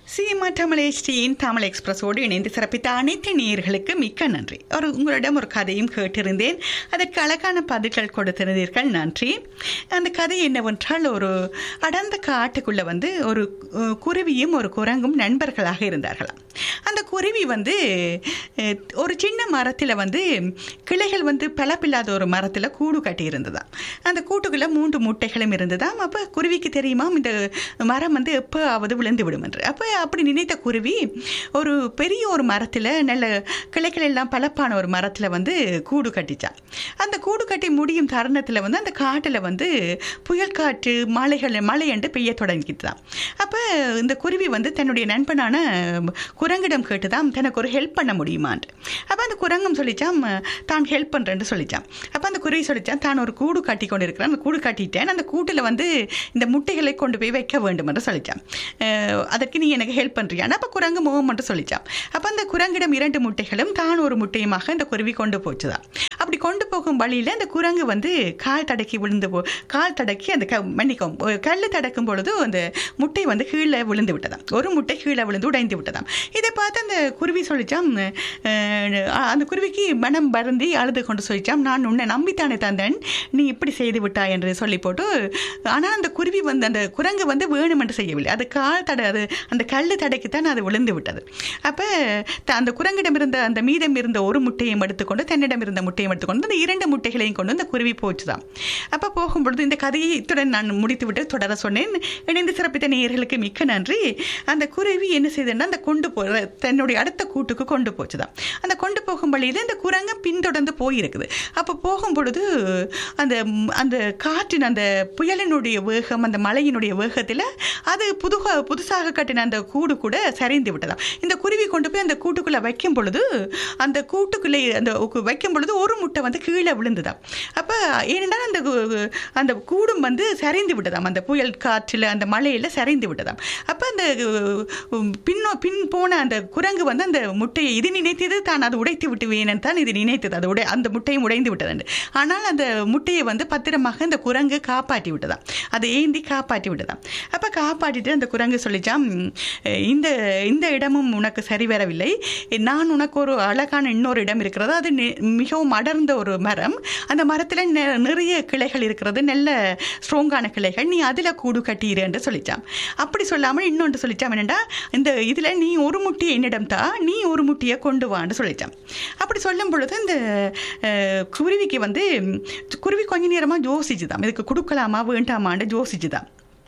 சீமா தமிழ் ஸ்ரீயின் தமிழ் எக்ஸ்பிரஸோடு இணைந்து சிறப்பித்த அனைத்து நேயர்களுக்கு மிக்க நன்றி ஒரு உங்களிடம் ஒரு கதையும் கேட்டிருந்தேன் அதற்கு அழகான பதில்கள் கொடுத்திருந்தீர்கள் நன்றி அந்த கதை என்னவென்றால் ஒரு அடர்ந்த காட்டுக்குள்ள வந்து ஒரு அஹ், குருவியும் ஒரு குரங்கும் நண்பர்களாக இருந்தார்களாம் அந்த குருவி வந்து அஹ், ஒரு சின்ன மரத்தில் வந்து கிளைகள் வந்து பலப்பில்லாத ஒரு மரத்தில் கூடு கட்டி இருந்ததாம் அந்த கூட்டுக்குள்ளே மூன்று முட்டைகளும் இருந்ததாம் அப்போ குருவிக்கு தெரியுமாம் இந்த மரம் வந்து எப்போ ஆவது விழுந்து விடும் என்று அப்போ அப்படி நினைத்த குருவி ஒரு பெரிய ஒரு மரத்தில் நல்ல கிளைகள் எல்லாம் பலப்பான ஒரு மரத்தில் வந்து கூடு கட்டிச்சான் அந்த கூடு கட்டி முடியும் தருணத்தில் வந்து அந்த காட்டில் வந்து புயல் காற்று மழைகள் மழை என்று பெய்ய தொடங்கிட்டுதான் அப்போ இந்த குருவி வந்து தன்னுடைய நண்பனான குரங்கிடம் கேட்டுதான் தனக்கு ஒரு ஹெல்ப் பண்ண முடியுமான்ட்டு அப்போ அந்த குரங்கம் சொல்லிச்சான் தான் ஹெல்ப் பண்ணுறேன்னு சொல்லிச்சான் அப்போ அந்த குருவி சொல்லிச்சான் தான் ஒரு கூடு கட்டி கொண்டு இருக்கிறேன் அந்த கூடு கட்டிட்டேன் அந்த கூட்டில் வந்து இந்த முட்டைகளை கொண்டு போய் வைக்க வேண்டும் என்று சொல்லிச்சான் அஹ் அதற்கு நீ எனக்கு ஹெல்ப் பண்ணுறியான்னு அப்போ குரங்கு முகம் என்று சொல்லிச்சான் அப்போ அந்த குரங்கிடம் இரண்டு முட்டைகளும் தான் ஒரு முட்டையுமாக இந்த குருவி கொண்டு போச்சுதான் அப்படி கொண்டு போகும் வழியில் அந்த குரங்கு வந்து கால் தடக்கி விழுந்து போ கால் தடக்கி அந்த க மன்னிக்கும் கல் தடக்கும் பொழுது அந்த முட்டை வந்து கீழே விழுந்து விட்டதாம் ஒரு முட்டை கீழே விழுந்து உடைந்து விட்டதாம் இதை பார்த்து அந்த குருவி சொல்லிச்சாம் அஹ், அந்த குருவிக்கு மனம் வருந்தி அழுது கொண்டு சொல்லிச்சாம் நான் உன்னை நம்பித்தானே தந்தேன் நீ இப்படி செய்து விட்டாய் என்று சொல்லி போட்டு ஆனால் அந்த குருவி வந்து அந்த குரங்கு வந்து வேணுமென்று செய்யவில்லை அது கால் தட அது அந்த கல் தடைக்குத்தான் அது விழுந்து விட்டது அப்போ அந்த குரங்கிடம் இருந்த அந்த மீதம் இருந்த ஒரு முட்டையும் எடுத்துக்கொண்டு தன்னிடம் இருந்த முட்டையும் எடுத்துக்கொண்டு அந்த இரண்டு முட்டைகளையும் கொண்டு அந்த குருவி போச்சுதான் அப்போ போகும்பொழுது இந்த கதையை இத்துடன் நான் முடித்துவிட்டு தொடர சொன்னேன் இணைந்து சிறப்பித்த நேயர்களுக்கு மிக்க நன்றி அந்த குருவி என்ன செய்ததுன்னா அந்த கொண்டு போ தன்னுடைய அடுத்த கூட்டுக்கு கொண்டு போச்சுதான் அந்த கொண்டு போகும் வழியில் இந்த குரங்கு பின்தொடர்ந்து போயிருக்குது அப்போ போகும் பொழுது அந்த அந்த காற்றின் அந்த புயலினுடைய வேகம் அந்த மழையினுடைய வேகத்தில் அது புதுக புதுசாக கட்டின அந்த கூடு கூட சரிந்து விட்டதாம் இந்த குருவி கொண்டு போய் அந்த கூட்டுக்குள்ளே வைக்கும் பொழுது அந்த கூட்டுக்குள்ளே அந்த கு- வைக்கும் பொழுது ஒரு முட்டை வந்து கீழே விழுந்துதாம் அப்போ ஏனென்றால் அந்த கு- அந்த கூடும் வந்து சரிந்து விட்டதாம் அந்த புயல் காற்றில் அந்த மழையில் சரிந்து விட்டதாம் அப்போ அந்த உம், பின்னோ பின் போன அந்த குரங்கு வந்து அந்த முட்டையை இது நினைத்தது தான் அது உடைத்து விட்டு வேணும் தான் இது நினைத்தது அது உடை அந்த முட்டையும் உடைந்து விட்டது ஆனால் அந்த முட்டையை வந்து பத்திரமாக அந்த குரங்கு காப்பாற்றி விட்டதாம் அதை ஏந்தி காப்பாற்றி விட்டதாம் அப்போ காப்பாற்றிட்டு அந்த குரங்கு சொல்லிச்சாம் "ம், இந்த இந்த இடமும் உனக்கு சரி வரவில்லை நான் உனக்கு ஒரு அழகான இன்னொரு இடம் இருக்கிறது அது நி- மிகவும் அடர்ந்த ஒரு மரம் அந்த மரத்தில் நெ- நிறைய கிளைகள் இருக்கிறது நல்ல ஸ்ட்ராங்கான கிளைகள் நீ அதில் கூடு கட்டிடு என்று சொல்லிச்சாம் அப்படி சொல்லாமல் இன்னொன்று சொல்லிச்சாம் என்னடா இந்த இதில் நீ ஒரு முட்டியை என்னிடம் தா நீ ஒரு முட்டியை கொண்டு வான்னு சொல்லிச்சான் அப்படி சொல்லும் பொழுது இந்த அஹ், குருவிக்கு வந்து ம், குருவி கொஞ்ச நேரமாக யோசிச்சுதான் இதுக்கு கொடுக்கலாமா வேண்டாமான்னு யோசிச்சுதான்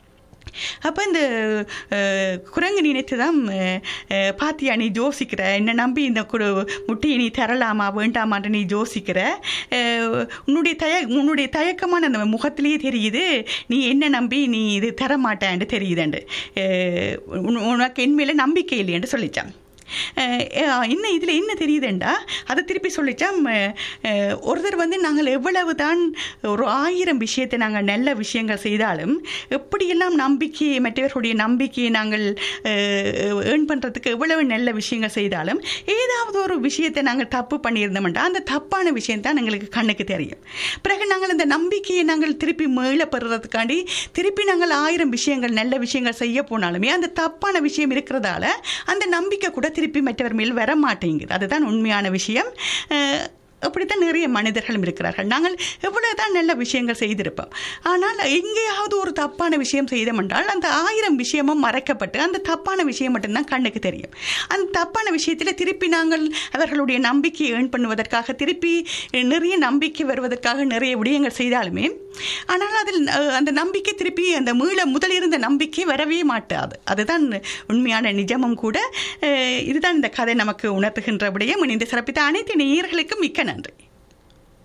அப்போ இந்த அஹ், குரங்கு நினைத்து தான் பாத்தியா நீ யோசிக்கிற என்னை நம்பி இந்த குடு முட்டையை நீ தரலாமா வேண்டாமான்னு நீ யோசிக்கிற அஹ், உன்னுடைய தய உன்னுடைய தயக்கமான அந்த முகத்திலேயே தெரியுது நீ என்ன நம்பி நீ இது தர மாட்டேன்னு தெரியுதுண்டு அஹ், உன்- உனக்கு என் மேலே நம்பிக்கை இல்லையென்று சொல்லிச்சான் அஹ் அஹ் இன்னும் இதில் என்ன தெரியுதுண்டா அதை திருப்பி சொல்லிச்சாம் அஹ் அஹ் ஒருத்தர் வந்து நாங்கள் எவ்வளவு தான் ஒரு ஆயிரம் விஷயத்தை நாங்கள் நல்ல விஷயங்கள் செய்தாலும் எப்படியெல்லாம் நம்பிக்கையை மற்றவர்களுடைய நம்பிக்கையை நாங்கள் ஏர்ன் பண்ணுறதுக்கு எவ்வளவு நல்ல விஷயங்கள் செய்தாலும் ஏதாவது ஒரு விஷயத்தை நாங்கள் தப்பு பண்ணியிருந்தோம்டா அந்த தப்பான விஷயம் தான் எங்களுக்கு கண்ணுக்கு தெரியும் பிறகு நாங்கள் அந்த நம்பிக்கையை நாங்கள் திருப்பி மீள பெறுறதுக்காண்டி திருப்பி நாங்கள் ஆயிரம் விஷயங்கள் நல்ல விஷயங்கள் செய்ய போனாலுமே அந்த தப்பான விஷயம் இருக்கிறதால அந்த நம்பிக்கை கூட திருப்பி மற்றவர் மேல் வர மாட்டேங்குது அதுதான் உண்மையான விஷயம் அஹ், அப்படித்தான் நிறைய மனிதர்களும் இருக்கிறார்கள் நாங்கள் எவ்வளவு தான் நல்ல விஷயங்கள் செய்திருப்போம் ஆனால் எங்கேயாவது ஒரு தப்பான விஷயம் செய்தோம் என்றால் அந்த ஆயிரம் விஷயமும் மறைக்கப்பட்டு அந்த தப்பான விஷயம் மட்டும்தான் கண்ணுக்கு தெரியும் அந்த தப்பான விஷயத்தில் திருப்பி நாங்கள் அவர்களுடைய நம்பிக்கையை ஏர்ன் பண்ணுவதற்காக திருப்பி நிறைய நம்பிக்கை வருவதற்காக நிறைய விடயங்கள் செய்தாலுமே ஆனால் அதில் அஹ், அந்த நம்பிக்கை திருப்பி அந்த மீள முதல் இருந்த நம்பிக்கை வரவே மாட்டாது அதுதான் உண்மையான நிஜமும் கூட அஹ், இதுதான் இந்த கதை நமக்கு உணர்த்துகின்ற விடயம் இணைந்து சிறப்பித்த அனைத்து நேயர்களுக்கும் மிக்க நன்றி